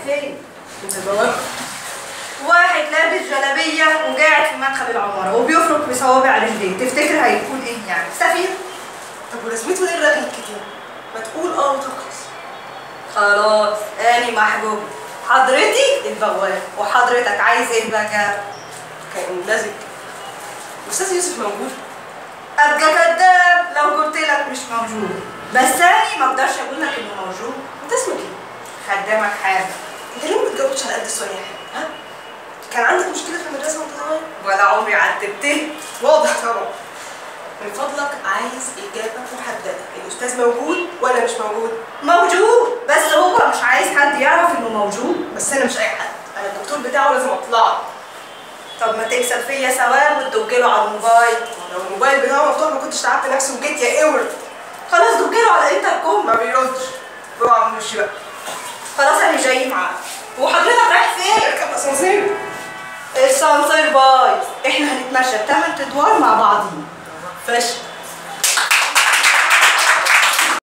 فين انت البواب واحد لابس جلابيه وقاعد في مدخل العماره وبيفرك بصوابع رجليه تفتكر هيكون ايه يعني سفير طب ولازمته ايه الرغي الكتير ما تقول اه وتخلص خلاص اني محجوب حضرتي البواب وحضرتك عايز ايه بقى كان لازق استاذ يوسف موجود ابقى كداب لو قلت لك مش موجود بس اني ما اقدرش اقول لك انه موجود انت اسمك ايه خدامك حاجه انت ليه ما بتجاوبش على قد السؤال ها كان عندك مشكله في المدرسه وانت صغير ولا عمري عتبته واضح طبعا من فضلك عايز اجابه محدده الاستاذ موجود ولا مش موجود موجود بس هو مش عايز حد يعرف انه موجود بس انا مش اي حد انا الدكتور بتاعه لازم اطلع طب ما تكسب فيا ثواب وتدجله على الموبايل لو الموبايل بتاعه مفتوح ما كنتش تعبت نفسي وجيت يا اور خلاص دجله على انتركم ما بيردش اوعى من وشي بقى خلاص انا جاي معاك وحضرتك رايح فين اركب اسانسير السانسير بايظ احنا هنتمشى بثمان ادوار مع بعضين فاشل